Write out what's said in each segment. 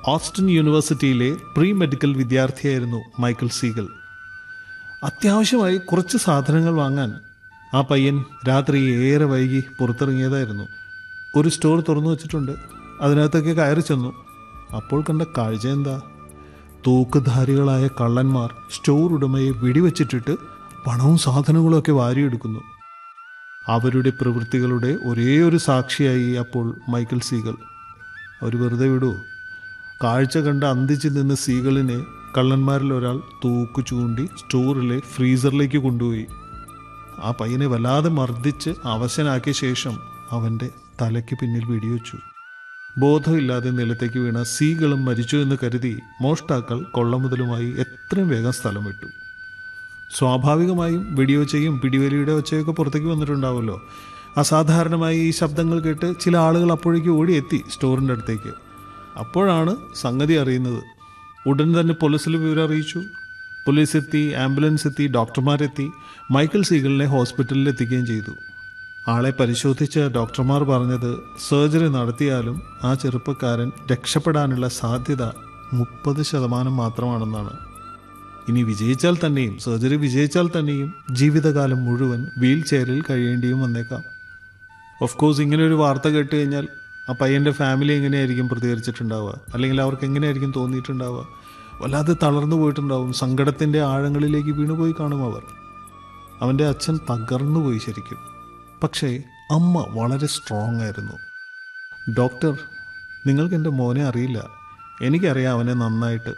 Austin യൂണിവേഴ്സിറ്റിയിലെ pre medical വിദ്യാർത്ഥിയായിരുന്നു Michael Siegel അത്യാവശ്യമായി കുറച്ച് സാധനങ്ങൾ വാങ്ങാൻ ആ പയ്യൻ രാത്രി ഏറെ വൈകി പുറത്തിറങ്ങിയതായിരുന്നു ഒരു സ്റ്റോർ തുറന്നു വച്ചിട്ടുണ്ട് അതിനകത്തേക്ക് കയറി ചെന്നു അപ്പോൾ കണ്ട കാഴ്ച എന്താ തൂക്കുധാരികളായ കള്ളന്മാർ സ്റ്റോർ ഉടമയെ വെടിവെച്ചിട്ടിട്ട് പണവും സാധനങ്ങളും ഒക്കെ വാരിയെടുക്കുന്നു അവരുടെ പ്രവൃത്തികളുടെ ഒരേ ഒരു സാക്ഷിയായി അപ്പോൾ മൈക്കിൾ സീഗൽ അവർ വെറുതെ വിടുവോ കാഴ്ച കണ്ട് അന്തിച്ച് നിന്ന് സീകളിനെ കള്ളന്മാരിൽ ഒരാൾ തൂക്ക് ചൂണ്ടി സ്റ്റോറിലെ ഫ്രീസറിലേക്ക് കൊണ്ടുപോയി ആ പയ്യനെ വല്ലാതെ മർദ്ദിച്ച് അവശനാക്കിയ ശേഷം അവൻ്റെ തലയ്ക്ക് പിന്നിൽ വെടിവെച്ചു ബോധമില്ലാതെ നിലത്തേക്ക് വീണ സീകളും മരിച്ചു എന്ന് കരുതി മോഷ്ടാക്കൾ കൊള്ളമുതലുമായി എത്രയും വേഗം സ്ഥലം വിട്ടു സ്വാഭാവികമായും വെടിയൊച്ചയും പിടിവലിയുടെ ഒച്ചയൊക്കെ പുറത്തേക്ക് വന്നിട്ടുണ്ടാവുമല്ലോ അസാധാരണമായി ഈ ശബ്ദങ്ങൾ കേട്ട് ചില ആളുകൾ അപ്പോഴേക്ക് ഓടിയെത്തി സ്റ്റോറിൻ്റെ അടുത്തേക്ക് അപ്പോഴാണ് സംഗതി അറിയുന്നത് ഉടൻ തന്നെ പോലീസിൽ വിവരം അറിയിച്ചു പോലീസ് എത്തി ആംബുലൻസ് എത്തി ഡോക്ടർമാരെത്തി മൈക്കിൾ സീഗലിനെ ഹോസ്പിറ്റലിൽ എത്തിക്കുകയും ചെയ്തു ആളെ പരിശോധിച്ച ഡോക്ടർമാർ പറഞ്ഞത് സർജറി നടത്തിയാലും ആ ചെറുപ്പക്കാരൻ രക്ഷപ്പെടാനുള്ള സാധ്യത മുപ്പത് ശതമാനം മാത്രമാണെന്നാണ് ഇനി വിജയിച്ചാൽ തന്നെയും സർജറി വിജയിച്ചാൽ തന്നെയും ജീവിതകാലം മുഴുവൻ വീൽ ചെയറിൽ കഴിയേണ്ടിയും വന്നേക്കാം ഓഫ് കോഴ്സ് ഇങ്ങനെ ഒരു വാർത്ത കേട്ട് കഴിഞ്ഞാൽ ആ പയ്യൻ്റെ ഫാമിലി എങ്ങനെയായിരിക്കും പ്രതികരിച്ചിട്ടുണ്ടാവുക അല്ലെങ്കിൽ അവർക്ക് എങ്ങനെയായിരിക്കും തോന്നിയിട്ടുണ്ടാവുക വല്ലാതെ തളർന്നു പോയിട്ടുണ്ടാവും സങ്കടത്തിൻ്റെ ആഴങ്ങളിലേക്ക് വീണുപോയി കാണും അവർ അവൻ്റെ അച്ഛൻ തകർന്നു പോയി ശരിക്കും പക്ഷേ അമ്മ വളരെ സ്ട്രോങ് ആയിരുന്നു ഡോക്ടർ നിങ്ങൾക്ക് എൻ്റെ മോനെ അറിയില്ല എനിക്കറിയാം അവനെ നന്നായിട്ട്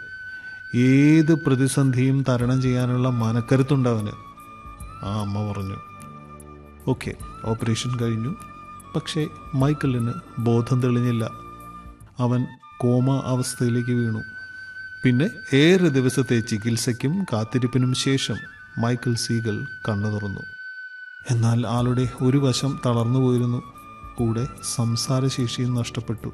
ഏത് പ്രതിസന്ധിയും തരണം ചെയ്യാനുള്ള മനക്കരുത്തുണ്ട് അവന് ആ അമ്മ പറഞ്ഞു ഓക്കെ ഓപ്പറേഷൻ കഴിഞ്ഞു പക്ഷേ മൈക്കിളിന് ബോധം തെളിഞ്ഞില്ല അവൻ കോമ അവസ്ഥയിലേക്ക് വീണു പിന്നെ ഏറെ ദിവസത്തെ ചികിത്സയ്ക്കും കാത്തിരിപ്പിനും ശേഷം മൈക്കിൾ സീഗൽ കണ്ണു തുറന്നു എന്നാൽ ആളുടെ ഒരു വശം തളർന്നു പോയിരുന്നു കൂടെ സംസാരശേഷിയും നഷ്ടപ്പെട്ടു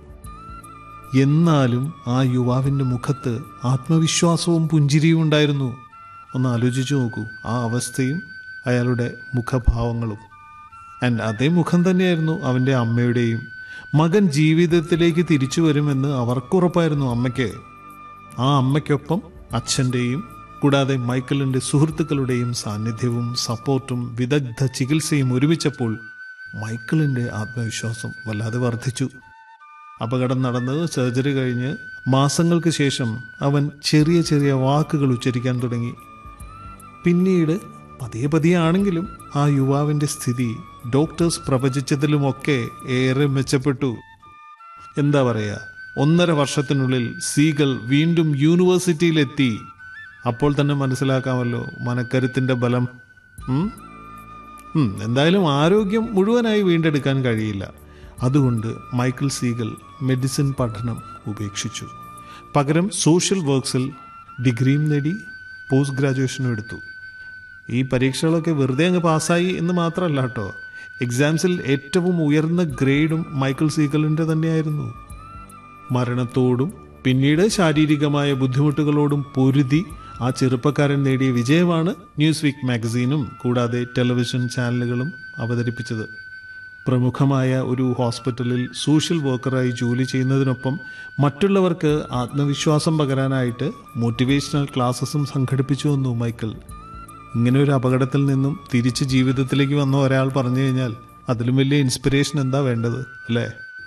എന്നാലും ആ യുവാവിൻ്റെ മുഖത്ത് ആത്മവിശ്വാസവും പുഞ്ചിരിയും ഉണ്ടായിരുന്നു ഒന്ന് ആലോചിച്ചു നോക്കൂ ആ അവസ്ഥയും അയാളുടെ മുഖഭാവങ്ങളും ആൻഡ് അതേ മുഖം തന്നെയായിരുന്നു അവൻ്റെ അമ്മയുടെയും മകൻ ജീവിതത്തിലേക്ക് തിരിച്ചു വരുമെന്ന് അവർക്കുറപ്പായിരുന്നു അമ്മയ്ക്ക് ആ അമ്മയ്ക്കൊപ്പം അച്ഛൻ്റെയും കൂടാതെ മൈക്കിളിൻ്റെ സുഹൃത്തുക്കളുടെയും സാന്നിധ്യവും സപ്പോർട്ടും വിദഗ്ധ ചികിത്സയും ഒരുമിച്ചപ്പോൾ മൈക്കിളിൻ്റെ ആത്മവിശ്വാസം വല്ലാതെ വർദ്ധിച്ചു അപകടം നടന്ന് സർജറി കഴിഞ്ഞ് മാസങ്ങൾക്ക് ശേഷം അവൻ ചെറിയ ചെറിയ വാക്കുകൾ ഉച്ചരിക്കാൻ തുടങ്ങി പിന്നീട് പതിയെ പതിയെ ആണെങ്കിലും ആ യുവാവിൻ്റെ സ്ഥിതി ഡോക്ടേഴ്സ് പ്രവചിച്ചതിലുമൊക്കെ ഏറെ മെച്ചപ്പെട്ടു എന്താ പറയുക ഒന്നര വർഷത്തിനുള്ളിൽ സീകൾ വീണ്ടും യൂണിവേഴ്സിറ്റിയിലെത്തി അപ്പോൾ തന്നെ മനസ്സിലാക്കാമല്ലോ മനക്കരുത്തിൻ്റെ ബലം ഉം? ഉം, എന്തായാലും ആരോഗ്യം മുഴുവനായി വീണ്ടെടുക്കാൻ കഴിയില്ല അതുകൊണ്ട് മൈക്കിൾ സീഗൽ മെഡിസിൻ പഠനം ഉപേക്ഷിച്ചു പകരം സോഷ്യൽ വർക്ക്സിൽ ഡിഗ്രിയും നേടി പോസ്റ്റ് ഗ്രാജുവേഷനും എടുത്തു ഈ പരീക്ഷകളൊക്കെ വെറുതെ അങ്ങ് പാസ്സായി എന്ന് മാത്രമല്ല കേട്ടോ എക്സാംസിൽ ഏറ്റവും ഉയർന്ന ഗ്രേഡും മൈക്കിൾ സീഗലിൻ്റെ തന്നെയായിരുന്നു മരണത്തോടും പിന്നീട് ശാരീരികമായ ബുദ്ധിമുട്ടുകളോടും പൊരുതി ആ ചെറുപ്പക്കാരൻ നേടിയ വിജയമാണ് ന്യൂസ് വീക്ക് മാഗസീനും കൂടാതെ ടെലിവിഷൻ ചാനലുകളും അവതരിപ്പിച്ചത് പ്രമുഖമായ ഒരു ഹോസ്പിറ്റലിൽ സോഷ്യൽ വർക്കറായി ജോലി ചെയ്യുന്നതിനൊപ്പം മറ്റുള്ളവർക്ക് ആത്മവിശ്വാസം പകരാനായിട്ട് മോട്ടിവേഷണൽ ക്ലാസ്സസും സംഘടിപ്പിച്ചു വന്നു മൈക്കിൾ ഇങ്ങനെ ഒരു അപകടത്തിൽ നിന്നും തിരിച്ച് ജീവിതത്തിലേക്ക് വന്ന ഒരാൾ പറഞ്ഞു കഴിഞ്ഞാൽ അതിലും വലിയ ഇൻസ്പിറേഷൻ എന്താ വേണ്ടത് അല്ലേ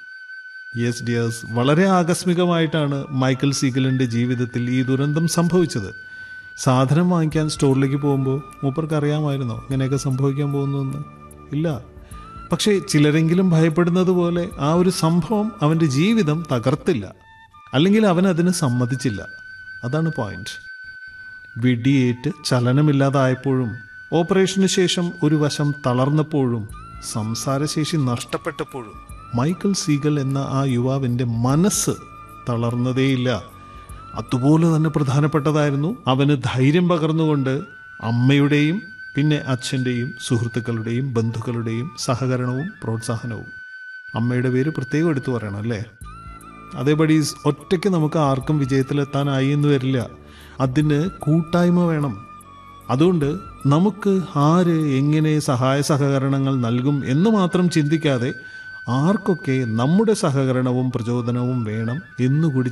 യെസ് ഡിയേഴ്സ് വളരെ ആകസ്മികമായിട്ടാണ് മൈക്കിൾ സീഗലിൻ്റെ ജീവിതത്തിൽ ഈ ദുരന്തം സംഭവിച്ചത് സാധനം വാങ്ങിക്കാൻ സ്റ്റോറിലേക്ക് പോകുമ്പോൾ മൂപ്പർക്ക് അറിയാമായിരുന്നോ ഇങ്ങനെയൊക്കെ സംഭവിക്കാൻ പോകുന്നു ഇല്ല പക്ഷേ ചിലരെങ്കിലും ഭയപ്പെടുന്നത് പോലെ ആ ഒരു സംഭവം അവൻ്റെ ജീവിതം തകർത്തില്ല അല്ലെങ്കിൽ അവൻ അതിന് സമ്മതിച്ചില്ല അതാണ് പോയിന്റ് വെടിയേറ്റ് ചലനമില്ലാതായപ്പോഴും ഓപ്പറേഷന് ശേഷം ഒരു വശം തളർന്നപ്പോഴും സംസാരശേഷി നഷ്ടപ്പെട്ടപ്പോഴും മൈക്കിൾ സീഗൽ എന്ന ആ യുവാവിൻ്റെ മനസ്സ് തളർന്നതേയില്ല അതുപോലെ തന്നെ പ്രധാനപ്പെട്ടതായിരുന്നു അവന് ധൈര്യം പകർന്നുകൊണ്ട് അമ്മയുടെയും പിന്നെ അച്ഛൻ്റെയും സുഹൃത്തുക്കളുടെയും ബന്ധുക്കളുടെയും സഹകരണവും പ്രോത്സാഹനവും അമ്മയുടെ പേര് പ്രത്യേകം എടുത്തു പറയണം അല്ലേ അതേപടി ഒറ്റയ്ക്ക് നമുക്ക് ആർക്കും വിജയത്തിലെത്താനായി എന്ന് വരില്ല അതിന് കൂട്ടായ്മ വേണം അതുകൊണ്ട് നമുക്ക് ആര് എങ്ങനെ സഹായ സഹകരണങ്ങൾ നൽകും എന്ന് മാത്രം ചിന്തിക്കാതെ ആർക്കൊക്കെ നമ്മുടെ സഹകരണവും പ്രചോദനവും വേണം എന്നുകൂടി